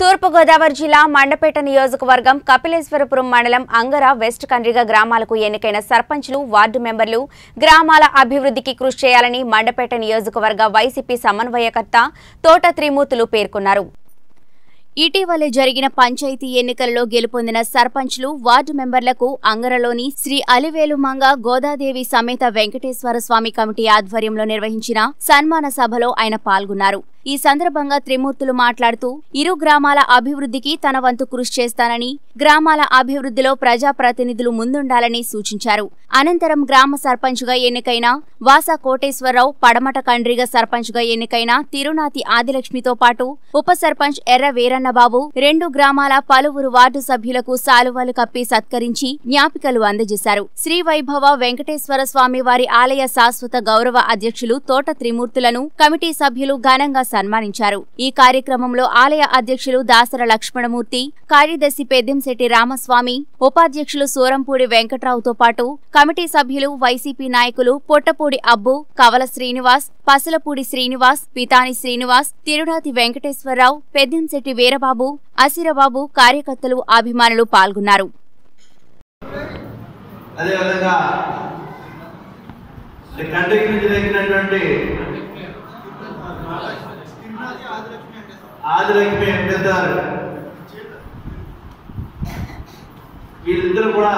తూర్పుగోదావరి జిల్లా మండపేట నియోజకవర్గం కపిలేశ్వరపురం మండలం అంగర వెస్ట్ కండ్రిగ గ్రామాలకు ఎన్నికైన సర్పంచ్లు వార్డు మెంబర్లు గ్రామాల అభివృద్ధికి కృషి చేయాలని మండపేట నియోజకవర్గ వైసీపీ సమన్వయకర్త తోట త్రిమూర్తులు పేర్కొన్నారు ఇటీవలే జరిగిన పంచాయతీ ఎన్నికలలో గెలుపొందిన సర్పంచ్లు వార్డు మెంబర్లకు అంగరలోని శ్రీ అలివేలు మంగ గోదాదేవి సమేత వెంకటేశ్వర స్వామి కమిటీ ఆధ్వర్యంలో నిర్వహించిన సన్మాన సభలో ఆయన పాల్గొన్నారు ఈ సందర్భంగా త్రిమూర్తులు మాట్లాడుతూ ఇరు గ్రామాల అభివృద్ధికి తన వంతు కృషి చేస్తానని గ్రామాల అభివృద్ధిలో ప్రజాప్రతినిధులు ముందుండాలని సూచించారు అనంతరం గ్రామ సర్పంచ్గా ఎన్నికైన వాసా కోటేశ్వరరావు పడమట కండ్రిగ సర్పంచ్గా ఎన్నికైన తిరునాతి ఆదిలక్ష్మితో పాటు ఉప సర్పంచ్ ఎర్ర వీరన్నబాబు రెండు గ్రామాల పలువురు వార్డు సభ్యులకు సాలువాలు కప్పి సత్కరించి జ్ఞాపికలు అందజేశారు శ్రీ వైభవ వెంకటేశ్వర స్వామి వారి ఆలయ శాశ్వత గౌరవ అధ్యక్షులు తోట త్రిమూర్తులను కమిటీ సభ్యులు ఘనంగా సన్మానించారు ఈ కార్యక్రమంలో ఆలయ అధ్యక్షులు దాసర లక్ష్మణమూర్తి కార్యదర్శి పెద్దంశెట్టి రామస్వామి ఉపాధ్యక్షులు సూరంపూడి వెంకట్రావుతో పాటు కమిటీ సభ్యులు వైసీపీ నాయకులు పొట్టపూడి అబ్బు కవల శ్రీనివాస్ పసలపూడి శ్రీనివాస్ పితాని శ్రీనివాస్ తిరునాతి వెంకటేశ్వరరావు పెద్దంశెట్టి వీరబాబు అసిరబాబు కార్యకర్తలు అభిమానులు పాల్గొన్నారు అదేవిధంగా ఈ కంట్రీకి నుంచి తగ్గినటువంటి ఆదిలక్ష్మి వెంకటేశ్వర వీళ్ళిద్దరూ కూడా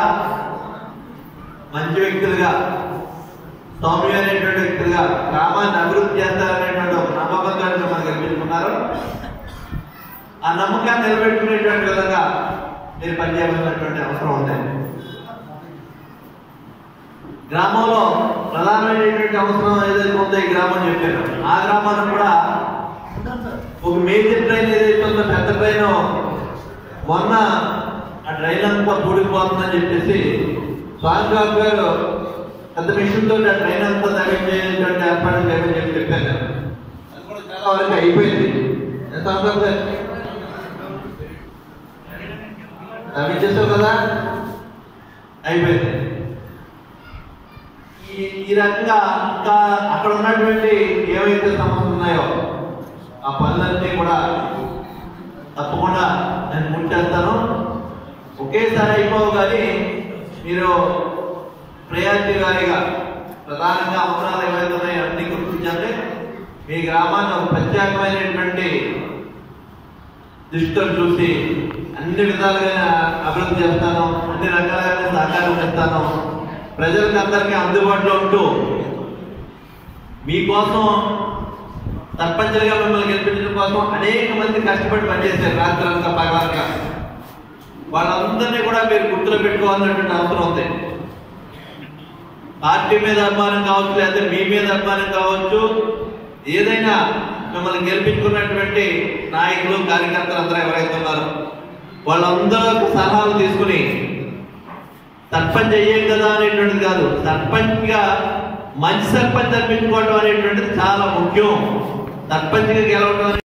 మంచి వ్యక్తులుగా సౌమ్యమైనటువంటి వ్యక్తులుగా గ్రామాన్ని అభివృద్ధి చేస్తారనేటువంటి ఒక నమ్మకంతో మనకు కనిపిస్తున్నారు ఆ నమ్మకాన్ని నిలబెట్టుకునేటువంటి విధంగా మీరు పనిచేయాల్సినటువంటి అవసరం ఉంది గ్రామంలో ప్రధానమైనటువంటి అవసరం ఏదైతే ఉందో ఈ గ్రామం చెప్పారు ఆ గ్రామానికి కూడా ఒక మేజర్ ట్రైన్ ఏదైతే ఉందో పెద్ద ట్రైన్ మొన్న ఆ ట్రైన్ అంతా కూడిపోతుందని చెప్పేసి స్వామి బాబు గారు పెద్ద మిషన్ తోటి ఆ ట్రైన్ అంతా తగ్గించేటువంటి ఏర్పాటు చేయమని చెప్పి చెప్పారు అది కూడా చాలా వరకు అయిపోయింది ఎంత అవుతుంది సార్ తగ్గించేసావు కదా అయిపోయింది ఈ ఈ రకంగా ఇంకా అక్కడ ఉన్నటువంటి ఏవైతే సమస్యలు ఉన్నాయో ఆ పనులన్నీ కూడా తప్పకుండా నేను పూర్తి చేస్తాను ఒకేసారి అయిపోవు కానీ మీరు ప్రయారిటీ వారీగా ప్రధానంగా అవసరాలు ఏవైతే ఉన్నాయో అన్ని గుర్తించండి మీ గ్రామాన్ని ఒక ప్రత్యేకమైనటువంటి దృష్టితో చూసి అన్ని విధాలుగా అభివృద్ధి చేస్తాను అన్ని రకాలైన సహకారం ఇస్తాను ప్రజలకు అందరికీ అందుబాటులో ఉంటూ మీకోసం సర్పంచులుగా మిమ్మల్ని గెలిపించడం కోసం అనేక మంది కష్టపడి పనిచేశారు రాత్రులంతా పగలనక వాళ్ళందరినీ కూడా మీరు గుర్తులో పెట్టుకోవాలన్నటువంటి అవసరం ఉంది పార్టీ మీద అభిమానం కావచ్చు లేదా మీ మీద అభిమానం కావచ్చు ఏదైనా మిమ్మల్ని గెలిపించుకున్నటువంటి నాయకులు కార్యకర్తలు అందరూ ఎవరైతే ఉన్నారో వాళ్ళందరూ సలహాలు తీసుకుని సర్పంచ్ అయ్యేం కదా అనేటువంటిది కాదు సర్పంచ్ గా మంచి సర్పంచ్ అనిపించుకోవడం అనేటువంటిది చాలా ముఖ్యం సర్పంచ్ గా గెలవడం